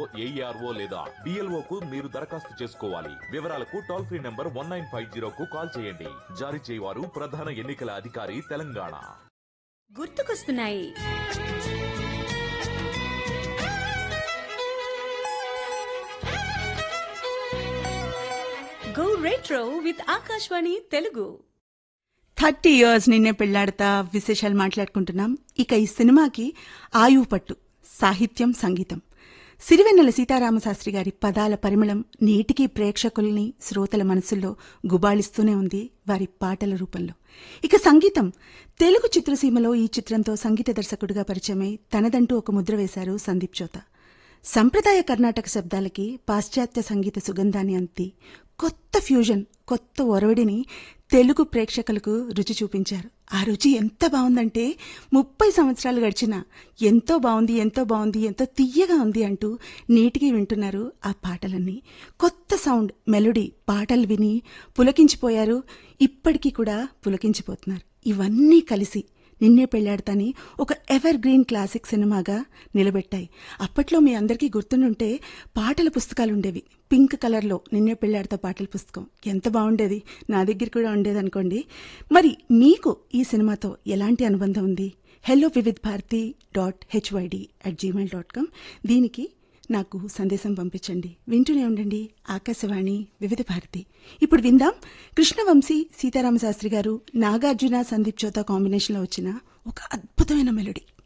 AERO లేదా BLO కు మీరు దరఖాస్తు చేసుకోవాలి వివరాలకు toll free number one nine five zero కు కాల్ చేయండి జారీ చేయవారు ప్రధాన ఎన్నికల అధికారి తెలంగాణ గుర్తుకొస్తున్నాయి go retro with Akashvani Telugu thirty years Ninne Pelladata విశేషాలు మాట్లాడుకుంటున్నాం ఇక ఈ సినిమాకి ఆయువు పట్టు సాహిత్యం సంగీతం సిరివెన్నెల సీతారామశాస్త్రి గారి పదాల పరిమళం నేటికీ ప్రేక్షకుల్ని శ్రోతల మనసుల్లో గుబాళిస్తూనే ఉంది వారి పాటల రూపంలో ఇక సంగీతం తెలుగు చిత్రసీమలో ఈ చిత్రంతో సంగీత దర్శకుడిగా పరిచయమై తనదంటూ ఒక ముద్ర వేశారు సందీప్ చోత సంప్రదాయ కర్ణాటక శబ్దాలకి పాశ్చాత్య సంగీత సుగంధాన్ని అంతి కొత్త ఫ్యూజన్ కొత్త ఒరవడిని తెలుగు ప్రేక్షకులకు రుచి చూపించారు ఆ రుచి ఎంత బాగుందంటే ముప్పై సంవత్సరాలు గడిచినా ఎంతో బాగుంది ఎంతో బాగుంది ఎంతో తీయగా ఉంది అంటూ నీటికి వింటున్నారు ఆ పాటలన్నీ కొత్త సౌండ్ మెలోడీ పాటలు విని పులకించిపోయారు ఇప్పటికీ కూడా పులకించిపోతున్నారు ఇవన్నీ కలిసి నిన్నే పెళ్లాడతాని ఒక ఎవర్ గ్రీన్ క్లాసిక్ సినిమాగా నిలబెట్టాయి అప్పట్లో మీ అందరికీ గుర్తుండుంటే పాటల పుస్తకాలు ఉండేవి పింక్ కలర్లో నిన్నే పెళ్లాడతా పాటల పుస్తకం ఎంత బాగుండేది నా దగ్గర కూడా ఉండేది అనుకోండి మరి మీకు ఈ సినిమాతో ఎలాంటి అనుబంధం ఉంది hello Vividh Bharati dot HYD at Gmail dot com దీనికి నాకు సందేశం పంపించండి వింటూనే ఉండండి ఆకాశవాణి వివిధ భారతి ఇప్పుడు విందాం కృష్ణవంశీ సీతారామశాస్త్రి గారు నాగార్జున సందీప్ చోతా కాంబినేషన్లో వచ్చిన ఒక అద్భుతమైన మెలోడీ